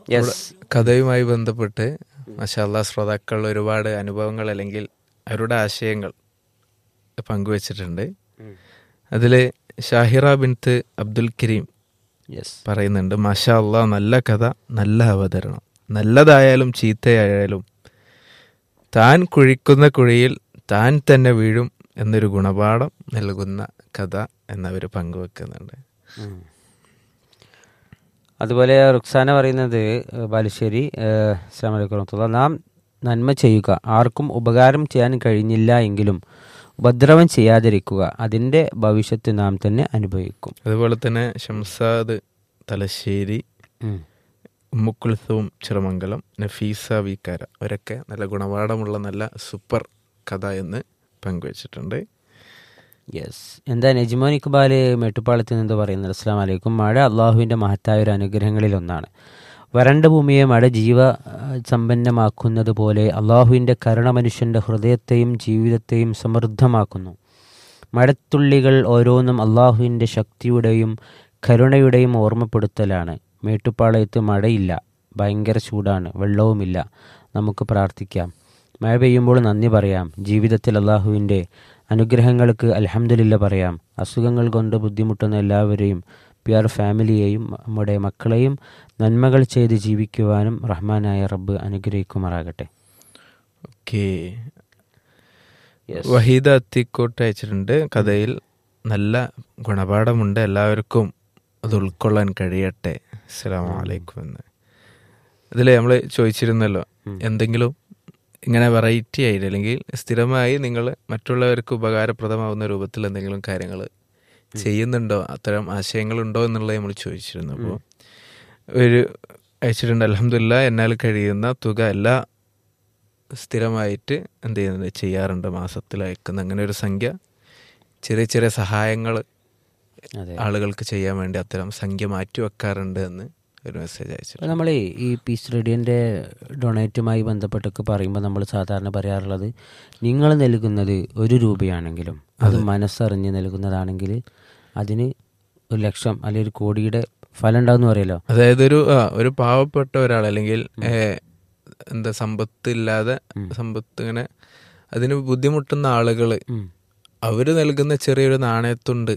Yes കഥയുമായി ബന്ധപ്പെട്ട് മഷാല്ല ശ്രോതാക്കൾ ഒരുപാട് അനുഭവങ്ങൾ അല്ലെങ്കിൽ അവരുടെ ആശയങ്ങൾ പങ്കുവച്ചിട്ടുണ്ട് അതിൽ ഷാഹിറ ബിൻത്ത് അബ്ദുൽ കരീം യെസ് പറയുന്നുണ്ട് മാഷാ അള്ളാ നല്ല കഥ നല്ല അവതരണം നല്ലതായാലും ചീത്തയായാലും താൻ കുഴിക്കുന്ന കുഴിയിൽ താൻ തന്നെ വീഴും എന്നൊരു ഗുണപാഠം നൽകുന്ന കഥ എന്നവർ പങ്കുവെക്കുന്നുണ്ട് അതുപോലെ റുക്സാന പറയുന്നത് ഏഹ്, ബാലുശ്ശേരി ഏഹ്, അസ്സലാമു അലൈക്കും വറഹ്മത്തുള്ളാഹി. നാം നന്മ ചെയ്യുക ആർക്കും ഉപകാരം ചെയ്യാൻ കഴിഞ്ഞില്ല എങ്കിലും ഉപദ്രവം ചെയ്യാതിരിക്കുക അതിൻ്റെ ഭവിഷ്യത്ത് നാം തന്നെ അനുഭവിക്കും അതുപോലെ തന്നെ ഷംസാദ് തലശ്ശേരി ഉം. ഉമ്മുക്കുൽസവും ചിറമംഗലം നഫീസ വീക്കാര അവരൊക്കെ നല്ല ഗുണപാഠമുള്ള നല്ല സൂപ്പർ കഥ എന്ന് പങ്കുവച്ചിട്ടുണ്ട് യെസ് എന്താ നജ്മോൻ ഇക്ബാൽ മേട്ടുപ്പാളത്ത് നിന്ന് പറയുന്നത് അസ്സാം വലൈക്കും മഴ അള്ളാഹുവിൻ്റെ മഹത്തായ ഒരു അനുഗ്രഹങ്ങളിൽ ഒന്നാണ് വരണ്ട ഭൂമിയെ മഴ ജീവ ആ, സമ്പന്നമാക്കുന്നത് പോലെ അള്ളാഹുവിൻ്റെ കരുണ മനുഷ്യൻ്റെ ഹൃദയത്തെയും ജീവിതത്തെയും സമൃദ്ധമാക്കുന്നു മഴത്തുള്ളികൾ ഓരോന്നും അള്ളാഹുവിൻ്റെ ശക്തിയുടെയും കരുണയുടെയും ഓർമ്മപ്പെടുത്തലാണ് മേട്ടുപ്പാളയത്ത് മഴയില്ല ഭയങ്കര ചൂടാണ് വെള്ളവുമില്ല നമുക്ക് പ്രാർത്ഥിക്കാം മഴ പെയ്യുമ്പോൾ നന്ദി പറയാം ജീവിതത്തിൽ അള്ളാഹുവിൻ്റെ അനുഗ്രഹങ്ങൾക്ക് അൽഹംദുലില്ല പറയാം അസുഖങ്ങൾ കൊണ്ട് ബുദ്ധിമുട്ടുന്ന എല്ലാവരെയും പിയർ ഫാമിലിയെയും നമ്മുടെ മക്കളെയും നന്മകൾ ചെയ്ത് ജീവിക്കുവാനും റഹ്മാനായ റബ്ബ് അനുഗ്രഹിക്കുമാറാകട്ടെ ഓക്കേ Yes. വഹീദ അത്തിക്കോട്ട് അയച്ചിട്ടുണ്ട് കഥയിൽ നല്ല ഗുണപാഠമുണ്ട് എല്ലാവർക്കും അത് ഉൾക്കൊള്ളാൻ കഴിയട്ടെ അസ്സലാമു അലൈക്കും എന്ന് ഇതിൽ നമ്മൾ ചോദിച്ചിരുന്നല്ലോ എന്തെങ്കിലും ഇങ്ങനെ വെറൈറ്റി ആയിട്ട് അല്ലെങ്കിൽ സ്ഥിരമായി നിങ്ങൾ മറ്റുള്ളവർക്ക് ഉപകാരപ്രദമാവുന്ന രൂപത്തിൽ എന്തെങ്കിലും കാര്യങ്ങൾ ചെയ്യുന്നുണ്ടോ അത്തരം ആശയങ്ങളുണ്ടോ എന്നുള്ളത് നമ്മൾ ചോദിച്ചിരുന്നു അപ്പോൾ ഒരു അയച്ചിട്ടുണ്ട് അലഹമില്ല എന്നാൽ കഴിയുന്ന തുക എല്ലാ സ്ഥിരമായിട്ട് എന്ത് ചെയ്യുന്നുണ്ട് ചെയ്യാറുണ്ട് മാസത്തിൽ അയക്കുന്ന അങ്ങനെ ഒരു സംഖ്യ ചെറിയ ചെറിയ സഹായങ്ങൾ അതെ ആളുകൾക്ക് ചെയ്യാൻ വേണ്ടി അത്തരം സംഖ്യ മാറ്റി വെക്കാറുണ്ട് എന്ന് ഒരു മെസ്സേജ് അയച്ചു അപ്പോൾ നമ്മളെ ഈ പീസ് റേഡിയോൻ്റെ ഡൊണേറ്റുമായി ബന്ധപ്പെട്ടൊക്കെ പറയുമ്പോൾ നമ്മൾ സാധാരണ പറയാറുള്ളത് നിങ്ങൾ നൽകുന്നത് ഒരു രൂപയാണെങ്കിലും അത് മനസ്സറിഞ്ഞ് നൽകുന്നതാണെങ്കിൽ അതിന് ഒരു ലക്ഷം അല്ലെങ്കിൽ ഒരു കോടിയുടെ ഫലം ഉണ്ടാവും പറയല്ലോ അതായത് ഒരു ആ, ഒരു പാവപ്പെട്ട ഒരാൾ അല്ലെങ്കിൽ ഏ, എന്താ സമ്പത്ത് ഇല്ലാതെ സമ്പത്ത് ഇങ്ങനെ അതിന് ബുദ്ധിമുട്ടുന്ന ആളുകള് ഉം. അവര് നൽകുന്ന ചെറിയൊരു നാണയത്തുണ്ട്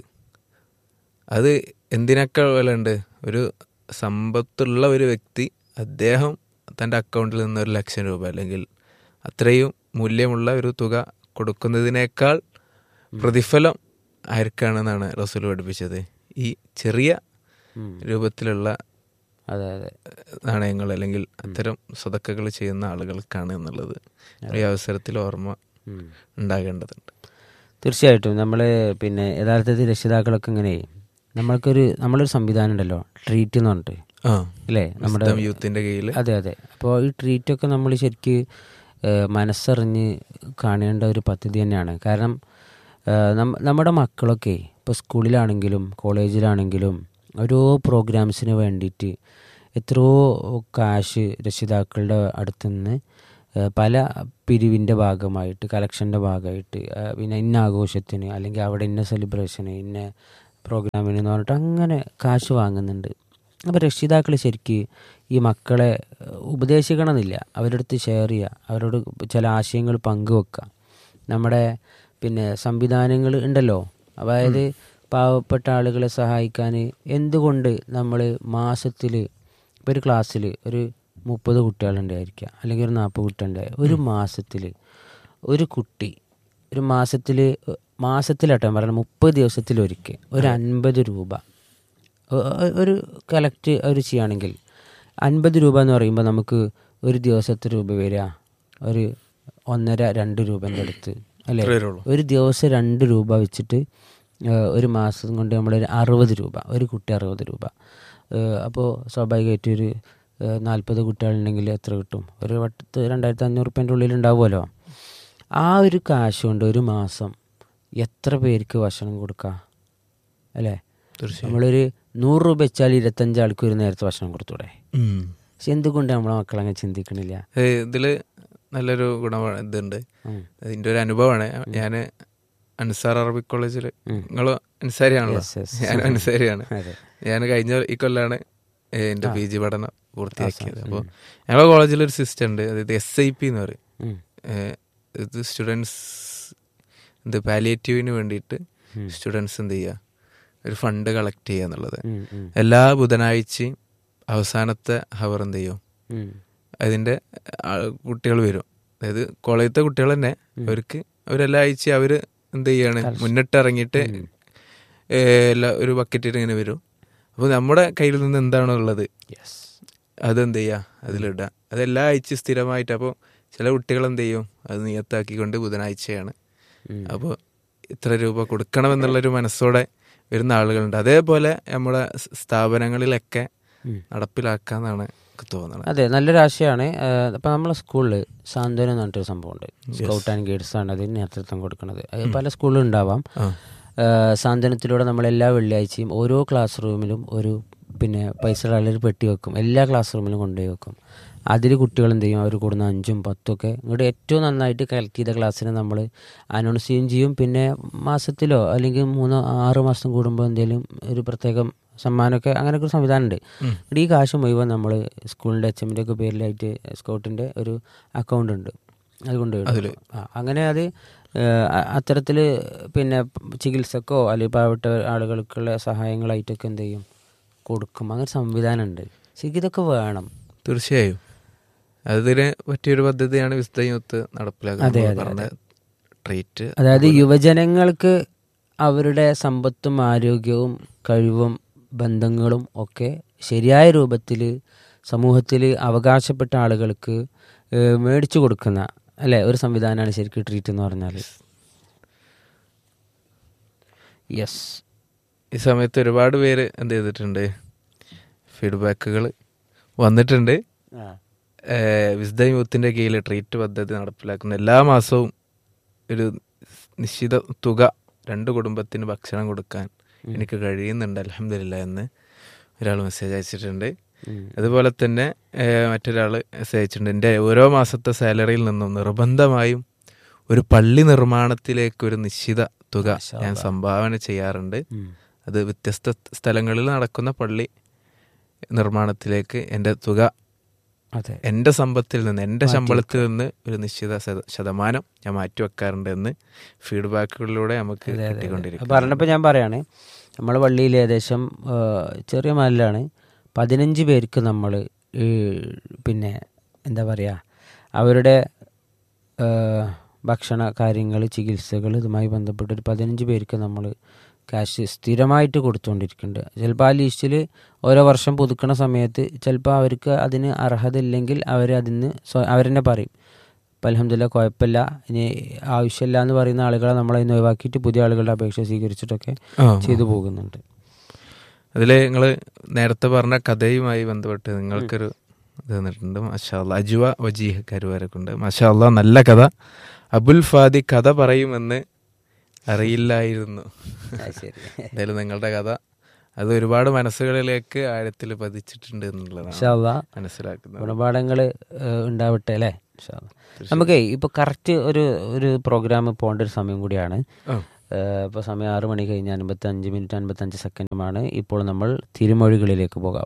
അത് എന്തിനൊക്കെ വില ഉണ്ട് ഒരു സമ്പത്തുള്ള ഒരു വ്യക്തി അദ്ദേഹം തൻ്റെ അക്കൗണ്ടിൽ നിന്ന് ഒരു ലക്ഷം രൂപ അല്ലെങ്കിൽ അത്രയും മൂല്യമുള്ള ഒരു തുക കൊടുക്കുന്നതിനേക്കാൾ പ്രതിഫലം ആർക്കാണെന്നാണ് റസൂൽ പഠിപ്പിച്ചത് ഈ ചെറിയ ഉം. രൂപത്തിലുള്ള അതെ അതെ നാണയങ്ങൾ അല്ലെങ്കിൽ അത്തരം സ്വതക്കകൾ ചെയ്യുന്ന ആളുകൾക്കാണ് എന്നുള്ളത് ഈ അവസരത്തിൽ ഓർമ്മ ഉം. ഉണ്ടാകേണ്ടതുണ്ട് തീർച്ചയായിട്ടും നമ്മൾ പിന്നെ യഥാർത്ഥത്തിൽ രക്ഷിതാക്കളൊക്കെ ഇങ്ങനെ നമ്മൾക്കൊരു നമ്മളൊരു സംവിധാനം ഉണ്ടല്ലോ ട്രീറ്റ് എന്ന് പറഞ്ഞിട്ട് ആ അല്ലേ നമ്മുടെ വിസ്ഡം യൂത്തിന്റെ കീഴിൽ അതെ അതെ അപ്പോൾ ഈ ട്രീറ്റൊക്കെ നമ്മൾ ശരിക്ക് ഏഹ്, മനസ്സറിഞ്ഞ് കാണേണ്ട ഒരു പദ്ധതി തന്നെയാണ് കാരണം ഏഹ്, നമ്മ- നമ്മുടെ മക്കളൊക്കെ ഇപ്പോൾ സ്കൂളിലാണെങ്കിലും കോളേജിലാണെങ്കിലും ഓരോ പ്രോഗ്രാംസിന് വേണ്ടിയിട്ട് എത്രയോ കാശ് രക്ഷിതാക്കളുടെ അടുത്തുനിന്ന് ഏഹ്, പല പിരിവിൻ്റെ ഭാഗമായിട്ട് കളക്ഷൻ്റെ ഭാഗമായിട്ട് ഏഹ്, പിന്നെ ഇന്ന ആഘോഷത്തിന് അല്ലെങ്കിൽ അവിടെ ഇന്ന സെലിബ്രേഷന് ഇന്ന പ്രോഗ്രാമിന് എന്ന് പറഞ്ഞിട്ട് അങ്ങനെ കാശ് വാങ്ങുന്നുണ്ട് അപ്പോൾ രക്ഷിതാക്കൾ ശരിക്ക് ഈ മക്കളെ ഏഹ്, ഉപദേശിക്കണമെന്നില്ല അവരുടെ അടുത്ത് ഷെയർ ചെയ്യുക അവരോട് ചില ആശയങ്ങൾ പങ്കുവെക്കുക നമ്മുടെ പിന്നെ സംവിധാനങ്ങൾ ഉണ്ടല്ലോ അതായത് പാവപ്പെട്ട ആളുകളെ സഹായിക്കാൻ എന്തുകൊണ്ട് നമ്മൾ മാസത്തിൽ ഇപ്പോൾ ഒരു ക്ലാസ്സിൽ ഒരു മുപ്പത് കുട്ടികളുണ്ടായിരിക്കുക അല്ലെങ്കിൽ ഒരു നാൽപ്പത് കുട്ടികളുണ്ടായ ഒരു മാസത്തിൽ ഒരു കുട്ടി ഒരു മാസത്തിൽ മാസത്തിലാട്ടോ ഞാൻ പറയുന്നത് മുപ്പത് ദിവസത്തിലൊരിക്കൽ ഒരു അൻപത് രൂപ ഒ- ഒ- ഒരു കളക്ട് അവർ ചെയ്യുകയാണെങ്കിൽ അൻപത് രൂപ എന്ന് പറയുമ്പോൾ നമുക്ക് ഒരു ദിവസത്തെ രൂപ വരിക ഒരു ഒന്നര രണ്ട് രൂപൻ്റെ അടുത്ത് അല്ലേ അത്രേ വരുള്ളൂ. ഒരു ദിവസം രണ്ട് രൂപ വെച്ചിട്ട് ഏഹ്, ഒരു മാസം കൊണ്ട് നമ്മളൊരു അറുപത് രൂപ ഒരു കുട്ടി അറുപത് രൂപ അപ്പോൾ സ്വാഭാവികമായിട്ട് ഒരു നാൽപ്പത് കുട്ടികളുണ്ടെങ്കിൽ എത്ര കിട്ടും ഒരു വട്ടത്ത് രണ്ടായിരത്തി അഞ്ഞൂറ് റുപ്യൻ്റെ ഉള്ളിൽ ഉണ്ടാവുമല്ലോ ആ ഒരു കാശ് കൊണ്ട് ഒരു മാസം എത്ര പേർക്ക് ഭക്ഷണം കൊടുക്കാം അല്ലേ തീർച്ചയായും നമ്മളൊരു നൂറ് രൂപ വെച്ചാൽ ഇരുപത്തഞ്ച് ആൾക്ക് ഒരു നേരത്തെ ഭക്ഷണം കൊടുത്തൂടെ ഉം. പക്ഷെ എന്തുകൊണ്ട് നമ്മളെ മക്കൾ അങ്ങനെ ചിന്തിക്കണില്ല ഏ, ഇതില് നല്ലൊരു ഗുണമാണ് ഇതുണ്ട് ഉം. ഇതിന്റെ ഒരു അനുഭവമാണ് ഞാൻ അൻസാർ അറബിക് കോളേജിൽ നിങ്ങൾ അൻസാരിയാണല്ലോ Yes, yes. ഞാൻ അൻസാരിയാണ് അതെ ഞാൻ കഴിഞ്ഞ ഈ കൊല്ലാണ് ഏഹ്, എൻ്റെ ആ. പി ജി പഠനം പൂർത്തിയാക്കിയത് ഉം. അപ്പോൾ ഞങ്ങളുടെ കോളേജിൽ ഒരു സിസ്റ്റം ഉണ്ട് അതായത് എസ് ഐ പി എന്ന് പറയും ഉം. ഏഹ്, ഇത് സ്റ്റുഡൻസ് എന്ത് പാലിയേറ്റീവിന് വേണ്ടിയിട്ട് ഉം. സ്റ്റുഡൻസ് എന്ത് ചെയ്യുക ഒരു ഫണ്ട് കളക്ട് ചെയ്യുക എന്നുള്ളത് ഉം, ഉം, എല്ലാ ബുധനാഴ്ചയും അവസാനത്തെ ഹവർ എന്ത് ചെയ്യും ഉം. അതിൻ്റെ കുട്ടികൾ വരും അതായത് കോളേജത്തെ കുട്ടികൾ തന്നെ അവർക്ക് അവരെല്ലാ ആഴ്ചയും അവർ എന്ത് ചെയ്യാണ് മുന്നിട്ട് ഇറങ്ങിയിട്ട് ഏഹ്, എല്ലാ ഒരു ബക്കറ്റിൽ ഇങ്ങനെ വരും അപ്പോൾ നമ്മുടെ കയ്യിൽ നിന്ന് എന്താണോ ഉള്ളത് Yes. അതെന്ത് ചെയ്യുക അതിലിടുക അത് എല്ലാ ആഴ്ചയും സ്ഥിരമായിട്ട് അപ്പോൾ ചില കുട്ടികൾ എന്ത് ചെയ്യും അത് നിയത്താക്കിക്കൊണ്ട് ബുധനാഴ്ചയാണ് ഉം. അപ്പോൾ ഇത്ര രൂപ കൊടുക്കണമെന്നുള്ളൊരു മനസ്സോടെ വരുന്ന ആളുകളുണ്ട് അതേപോലെ നമ്മുടെ സ് സ്ഥാപനങ്ങളിലൊക്കെ ഉം. നടപ്പിലാക്കാന്നാണ് എനിക്ക് തോന്നുന്നത് അതെ നല്ലൊരു ആശയമാണ് അപ്പം നമ്മളെ സ്കൂളിൽ സാന്ത്വനം എന്ന് പറഞ്ഞിട്ടൊരു സംഭവമുണ്ട് സ്കൗട്ട് ആൻഡ് ഗൈഡ്സ് ആണ് അതിന് നേതൃത്വം കൊടുക്കുന്നത് അത് പല സ്കൂളിലും ഉണ്ടാവാം ആ. ഏഹ് സാന്ത്വനത്തിലൂടെ നമ്മൾ എല്ലാ വെള്ളിയാഴ്ചയും ഓരോ ക്ലാസ് റൂമിലും ഒരു പിന്നെ പൈസ ഒരു പെട്ടി വെക്കും എല്ലാ ക്ലാസ് റൂമിലും കൊണ്ടുപോയി വെക്കും അതിൽ കുട്ടികൾ എന്ത് ചെയ്യും അവർ കൂടുന്ന അഞ്ചും പത്തും ഒക്കെ ഇങ്ങോട്ട് ഏറ്റവും നന്നായിട്ട് കളക്ട് ചെയ്ത ക്ലാസ്സിന് നമ്മൾ അനൗൺസ് ചെയ്യും ചെയ്യും പിന്നെ മാസത്തിലോ അല്ലെങ്കിൽ മൂന്നോ ആറ് മാസം കൂടുമ്പോൾ എന്തെങ്കിലും ഒരു പ്രത്യേകം സമ്മാനമൊക്കെ അങ്ങനെയൊക്കെ ഒരു സംവിധാനമുണ്ട് ഇവിടെ ഈ കാശ് മുഴുവൻ നമ്മൾ സ്കൂളിൻ്റെ എച്ച് എമ്മിൻ്റെ ഒക്കെ പേരിലായിട്ട് സ്കൗട്ടിൻ്റെ ഒരു അക്കൗണ്ട് ഉണ്ട് അത് കൊണ്ടുപോയി ആ അങ്ങനെ അത് അത്തരത്തിൽ പിന്നെ ചികിത്സക്കോ അല്ലെങ്കിൽ പാവപ്പെട്ട ആളുകൾക്കുള്ള സഹായങ്ങളായിട്ടൊക്കെ എന്ത് ചെയ്യും കൊടുക്കും അങ്ങനെ സംവിധാനമുണ്ട് ശരിക്കും ഇതൊക്കെ വേണം തീർച്ചയായും അതിന് പറ്റിയൊരു പദ്ധതിയാണ് വിശുദ്ധ യൂത്ത് നടപ്പിലാക്കുന്നത് നമ്മൾ പറഞ്ഞ ട്രീറ്റ് അതായത് യുവജനങ്ങൾക്ക് അവരുടെ സമ്പത്തും ആരോഗ്യവും കഴിവും ബന്ധങ്ങളും ഒക്കെ ശരിയായ രൂപത്തിൽ സമൂഹത്തിൽ അവകാശപ്പെട്ട ആളുകൾക്ക് ഏഹ്, മേടിച്ചു കൊടുക്കുന്ന അല്ലേ ഒരു സംവിധാനമാണ് ശരിക്കും ട്രീറ്റ് എന്ന് പറഞ്ഞാൽ യെസ് ഈ സമയത്ത് ഒരുപാട് പേര് എന്ത് ചെയ്തിട്ടുണ്ട് ഫീഡ്ബാക്കുകൾ വന്നിട്ടുണ്ട് ഏഹ് വിശുദ്ധ യൂത്തിൻ്റെ കീഴിൽ ട്രീറ്റ് പദ്ധതി നടപ്പിലാക്കുന്ന എല്ലാ മാസവും ഒരു നിശ്ചിത തുക രണ്ട് കുടുംബത്തിന് ഭക്ഷണം കൊടുക്കാൻ എനിക്ക് കഴിയുന്നുണ്ട് അലഹമില്ല എന്ന് ഒരാൾ മെസ്സേജ് അയച്ചിട്ടുണ്ട് അതുപോലെ തന്നെ ഏഹ് മറ്റൊരാൾ മെസ്സേജ് അയച്ചിട്ടുണ്ട് എൻ്റെ ഓരോ മാസത്തെ സാലറിയിൽ നിന്നും നിർബന്ധമായും ഒരു പള്ളി നിർമ്മാണത്തിലേക്ക് ഒരു നിശ്ചിത തുക ഞാൻ സംഭാവന ചെയ്യാറുണ്ട് അത് വ്യത്യസ്ത സ്ഥലങ്ങളിൽ നടക്കുന്ന പള്ളി നിർമ്മാണത്തിലേക്ക് എൻ്റെ തുക അതെ എൻ്റെ സമ്പത്തിൽ നിന്ന് എൻ്റെ ശമ്പളത്തിൽ നിന്ന് ഒരു നിശ്ചിത ശത- ശതമാനം ഞാൻ മാറ്റിവെക്കാറുണ്ട് എന്ന് ഫീഡ്ബാക്കുകളിലൂടെ നമുക്ക് കിട്ടിക്കൊണ്ടിരിക്കും പറഞ്ഞപ്പോൾ ഞാൻ പറയാണ് നമ്മൾ പള്ളിയിൽ ഏകദേശം ആ, ചെറിയ മല്ലാണ് പതിനഞ്ച് പേർക്ക് നമ്മൾ പിന്നെ എന്താ പറയുക അവരുടെ ആ, ഭക്ഷണ കാര്യങ്ങൾ ചികിത്സകൾ ഇതുമായി ബന്ധപ്പെട്ട് ഒരു പതിനഞ്ച് പേർക്ക് നമ്മൾ ക്യാഷ് സ്ഥിരമായിട്ട് കൊടുത്തുകൊണ്ടിരിക്കുന്നുണ്ട് ചിലപ്പോൾ ആ ലിസ്റ്റിൽ ഓരോ വർഷം പുതുക്കണ സമയത്ത് ചിലപ്പോൾ അവർക്ക് അതിന് അർഹത ഇല്ലെങ്കിൽ അവർ അതിന് അവരെന്നെ പറയും ഇപ്പം അലഹമില്ല കുഴപ്പമില്ല ഇനി ആവശ്യമില്ല എന്ന് പറയുന്ന ആളുകളെ നമ്മളതിന് ഒഴിവാക്കിയിട്ട് പുതിയ ആളുകളുടെ അപേക്ഷ സ്വീകരിച്ചിട്ടൊക്കെ ആ. ചെയ്തു പോകുന്നുണ്ട് അതിൽ നിങ്ങൾ നേരത്തെ പറഞ്ഞ കഥയുമായി ബന്ധപ്പെട്ട് നിങ്ങൾക്കൊരു ഇത് തന്നിട്ടുണ്ട് മഷാല്ല അജുവ വജീഹ് കരുവാരക്കുണ്ട് മഷാല്ല നല്ല കഥ അബുൽ ഫാദി കഥ പറയുമെന്ന് അറിയില്ലായിരുന്നു ശരി എന്തായാലും നിങ്ങളുടെ കഥ അത് ഒരുപാട് മനസ്സുകളിലേക്ക് ആഴത്തിൽ പതിച്ചിട്ടുണ്ട് എന്നുള്ളതാണ് ഇൻഷാല്ലാ മനസ്സിലാക്കുന്നത് ഗുണപാഠങ്ങൾ ഉണ്ടാവട്ടെ അല്ലേ ഇൻഷാല്ലാ. നമുക്കേ ഇപ്പോൾ കറക്റ്റ് ഒരു ഒരു പ്രോഗ്രാം പോകേണ്ട ഒരു സമയം കൂടിയാണ് ആ. ഇപ്പോൾ സമയം ആറ് മണി കഴിഞ്ഞ് അൻപത്തി അഞ്ച് മിനിറ്റ് അൻപത്തഞ്ച് സെക്കൻഡുമാണ് ഇപ്പോൾ നമ്മൾ തിരുമൊഴികളിലേക്ക് പോകാം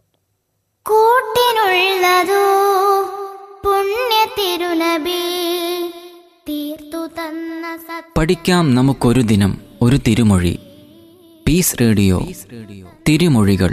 കൂട്ടിനുള്ളതോ പുണ്യ തിരുനബി തീർത്തു തന്ന സത് പഠിക്കാം നമുക്കൊരു ദിനം ഒരു തിരുമൊഴി പീസ് റേഡിയോ തിരുമൊഴികൾ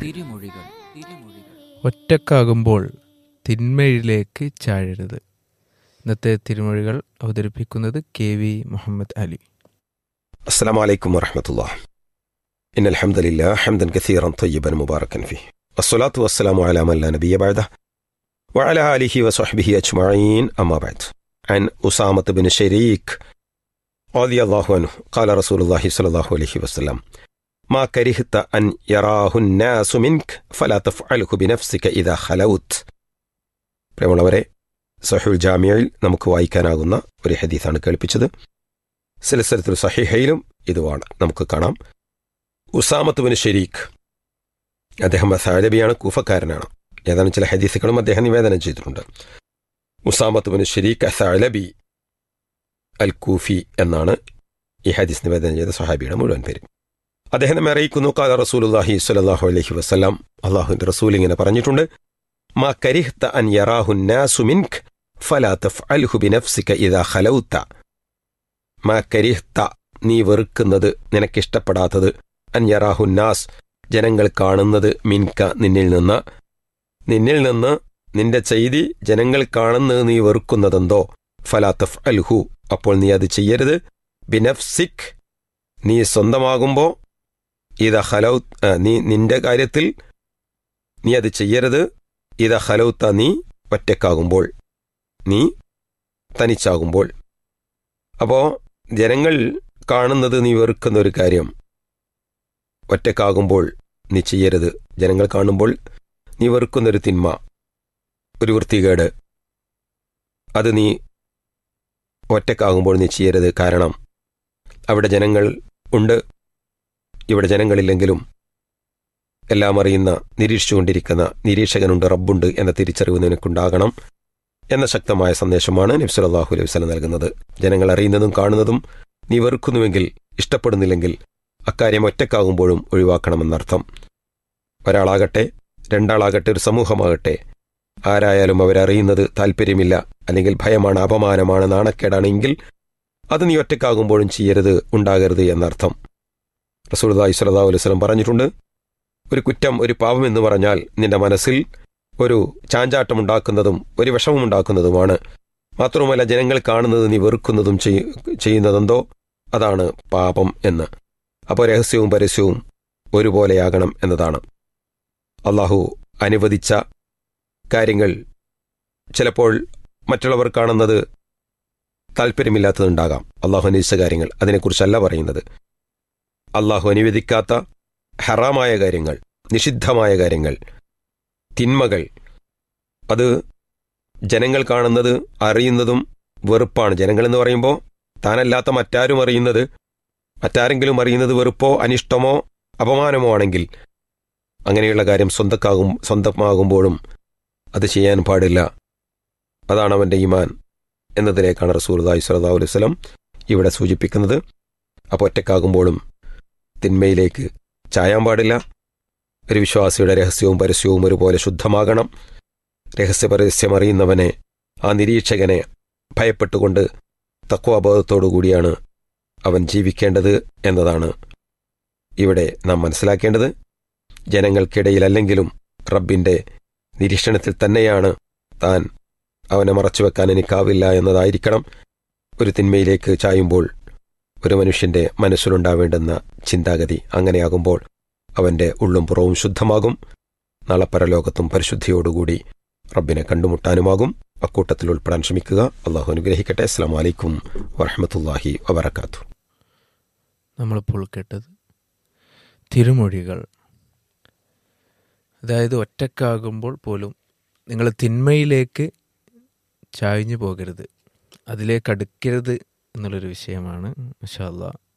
ഒറ്റക്കാകുമ്പോൾ തിന്മയിലേക്ക് ചാഴരുത് ഇന്നത്തെ തിരുമൊഴികൾ അവതരിപ്പിക്കുന്നത് കെ വി മുഹമ്മദ് അലി السلام عليكم ورحمة الله إن الحمد لله حمدا كثيرا طيبا مباركا فيه والصلاة والسلام على من لا نبي بعده وعلى آله وصحبه أجمعين أما بعد عن أسامة بن شريك رضي الله عنه قال رسول الله صلى الله عليه وسلم ما كرهت أن يراه الناس منك فلا تفعله بنفسك إذا خلوت പ്രിയമുള്ളവരെ സഹുൽ ജാമ്യയിൽ നമുക്ക് വായിക്കാനാകുന്ന ഒരു ഹദീസാണ് കേൾപ്പിച്ചത് സിലസലത്തിൽ സഹിഹയിലും ഇതുമാണ് നമുക്ക് കാണാം ഉസാമത്ത് ബിൻ ഷെരീഖ് അദ്ദേഹം സാലബിയാണ് കൂഫക്കാരനാണ് ഏതാനും ചില ഹദീസുകളും അദ്ദേഹം നിവേദനം ചെയ്തിട്ടുണ്ട് ഉസാമത്ത് ബിൻ ഷെരീഖ് അസാലബി അൽ കൂഫി എന്നാണ് ഈ ഹദീസ് നിവേദനം ചെയ്ത സഹാബിയുടെ മുഴുവൻ പേര് അദ്ദേഹം നമ്മെ അറിയിക്കുന്നു കാല റസൂലുല്ലാഹി സ്വല്ലല്ലാഹു അലൈഹി വസല്ലം അള്ളാഹുവിന്റെ റസൂൽ ഇങ്ങനെ പറഞ്ഞിട്ടുണ്ട് മാ കരിഹ്ത അൻ യറാഹു നാസു മിൻക് ഫലാ തഫ്അൽഹു ബിനഫ്സിക ഇദാ ഖലൗത മാ കരിഹ്ത നീ വെറുക്കുന്നത് നിനക്കിഷ്ടപ്പെടാത്തത് അൻ യറാഹു നാസ് ജനങ്ങൾ കാണുന്നത് മിൻക നിന്നിൽ നിന്ന് നിന്നിൽ നിന്ന് നിന്റെ ചെയ്തി ജനങ്ങൾ കാണുന്നത് നീ വെറുക്കുന്നതെന്തോ ഫലാ തഫ്അൽഹു അപ്പോൾ നീ അത് ചെയ്യരുത് ബിനഫ്സിക് നീ സ്വന്തമാകുമ്പോ ഇത ഹലൗ ആ, നീ നിന്റെ കാര്യത്തിൽ നീ അത് ചെയ്യരുത് ഇത ഹലൗത്ത നീ ഒറ്റക്കാകുമ്പോൾ നീ തനിച്ചാകുമ്പോൾ അപ്പോ ജനങ്ങൾ കാണുന്നത് നീ വെറുക്കുന്ന ഒരു കാര്യം ഒറ്റക്കാകുമ്പോൾ നീ ചെയ്യരുത് ജനങ്ങൾ കാണുമ്പോൾ നീ വെറുക്കുന്നൊരു തിന്മ ഒരു വൃത്തികേട് അത് നീ ഒറ്റക്കാകുമ്പോൾ നീ ചെയ്യരുത് കാരണം അവിടെ ജനങ്ങൾ ഉണ്ട് ഇവിടെ ജനങ്ങളില്ലെങ്കിലും എല്ലാം അറിയുന്ന നിരീക്ഷിച്ചുകൊണ്ടിരിക്കുന്ന നിരീക്ഷകനുണ്ട് റബ്ബുണ്ട് എന്ന തിരിച്ചറിവ് നിനക്കുണ്ടാകണം എന്ന ശക്തമായ സന്ദേശമാണ് നബ്സലാഹു അലൈഹി വസ്ലം നൽകുന്നത് ജനങ്ങൾ അറിയുന്നതും കാണുന്നതും നീ വെറുക്കുന്നുവെങ്കിൽ ഇഷ്ടപ്പെടുന്നില്ലെങ്കിൽ അക്കാര്യം ഒറ്റക്കാകുമ്പോഴും ഒഴിവാക്കണമെന്നർത്ഥം ഒരാളാകട്ടെ രണ്ടാളാകട്ടെ ഒരു സമൂഹമാകട്ടെ ആരായാലും അവരറിയുന്നത് താല്പര്യമില്ല അല്ലെങ്കിൽ ഭയമാണ് അപമാനമാണ് നാണക്കേടാണെങ്കിൽ അത് നീ ഒറ്റക്കാകുമ്പോഴും ചെയ്യരുത് ഉണ്ടാകരുത് എന്നർത്ഥം റസൂൽദായി സ്വലതാ അലുസ്ലം പറഞ്ഞിട്ടുണ്ട് ഒരു കുറ്റം ഒരു പാപം എന്ന് പറഞ്ഞാൽ നിന്റെ മനസ്സിൽ ഒരു ചാഞ്ചാട്ടമുണ്ടാക്കുന്നതും ഒരു വിഷമമുണ്ടാക്കുന്നതുമാണ് മാത്രവുമല്ല ജനങ്ങൾ കാണുന്നത് നീ വെറുക്കുന്നതും ചെയ്- ചെയ്യുന്നതെന്തോ അതാണ് പാപം എന്ന് അപ്പോൾ രഹസ്യവും പരസ്യവും ഒരുപോലെയാകണം എന്നതാണ് അള്ളാഹു അനുവദിച്ച കാര്യങ്ങൾ ചിലപ്പോൾ മറ്റുള്ളവർ കാണുന്നത് താല്പര്യമില്ലാത്തതുണ്ടാകാം അള്ളാഹു അനുവദിച്ച കാര്യങ്ങൾ അതിനെക്കുറിച്ചല്ല പറയുന്നത് അള്ളാഹു അനുവദിക്കാത്ത ഹറാമായ കാര്യങ്ങൾ നിഷിദ്ധമായ കാര്യങ്ങൾ തിന്മകൾ അത് ജനങ്ങൾ കാണുന്നത് അറിയുന്നതും വെറുപ്പാണ് ജനങ്ങൾ എന്ന് പറയുമ്പോൾ താനല്ലാത്ത മറ്റാരും അറിയുന്നത് മറ്റാരെങ്കിലും അറിയുന്നത് വെറുപ്പോ അനിഷ്ടമോ അപമാനമോ ആണെങ്കിൽ അങ്ങനെയുള്ള കാര്യം സ്വന്തക്കാകും സ്വന്തമാകുമ്പോഴും അത് ചെയ്യാൻ പാടില്ല അതാണ് അവന്റെ ഈമാൻ എന്നതിലേക്കാണ് റസൂർദായി സ്വലതാ അലുസ്ലം ഇവിടെ സൂചിപ്പിക്കുന്നത് അപ്പോൾ ഒറ്റക്കാകുമ്പോഴും തിന്മയിലേക്ക് ചായാൻ പാടില്ല ഒരു വിശ്വാസിയുടെ രഹസ്യവും പരസ്യവും ഒരുപോലെ ശുദ്ധമാകണം രഹസ്യപരസ്യം അറിയുന്നവനെ ആ നിരീക്ഷകനെ ഭയപ്പെട്ടുകൊണ്ട് തക്വാബോധത്തോടുകൂടിയാണ് അവൻ ജീവിക്കേണ്ടത് എന്നതാണ് ഇവിടെ നാം മനസ്സിലാക്കേണ്ടത് ജനങ്ങൾക്കിടയിലല്ലെങ്കിലും റബ്ബിന്റെ നിരീക്ഷണത്തിൽ തന്നെയാണ് താൻ അവനെ മറച്ചുവെക്കാൻ എനിക്കാവില്ല എന്നതായിരിക്കണം ഒരു തിന്മയിലേക്ക് ചായുമ്പോൾ ഒരു മനുഷ്യന്റെ മനസ്സിലുണ്ടാവേണ്ടുന്ന ചിന്താഗതി അങ്ങനെയാകുമ്പോൾ അവന്റെ ഉള്ളും പുറവും ശുദ്ധമാകും നാളെ പരലോകത്തും പരിശുദ്ധിയോടുകൂടി റബ്ബിനെ കണ്ടുമുട്ടാനുമാകും അക്കൂട്ടത്തിൽ ഉൾപ്പെടാൻ ശ്രമിക്കുക അള്ളാഹു അനുഗ്രഹിക്കട്ടെ അസ്സാം വലൈക്കും വറഹമത്തല്ലാഹി വബർക്കാത്തു നമ്മളിപ്പോൾ കേട്ടത് തിരുമൊഴികൾ അതായത് ഒറ്റക്കാകുമ്പോൾ പോലും നിങ്ങൾ തിന്മയിലേക്ക് ചായഞ്ഞു പോകരുത് അതിലേക്ക് അടുക്കരുത് എന്നുള്ളൊരു വിഷയമാണ് മഷാല്ല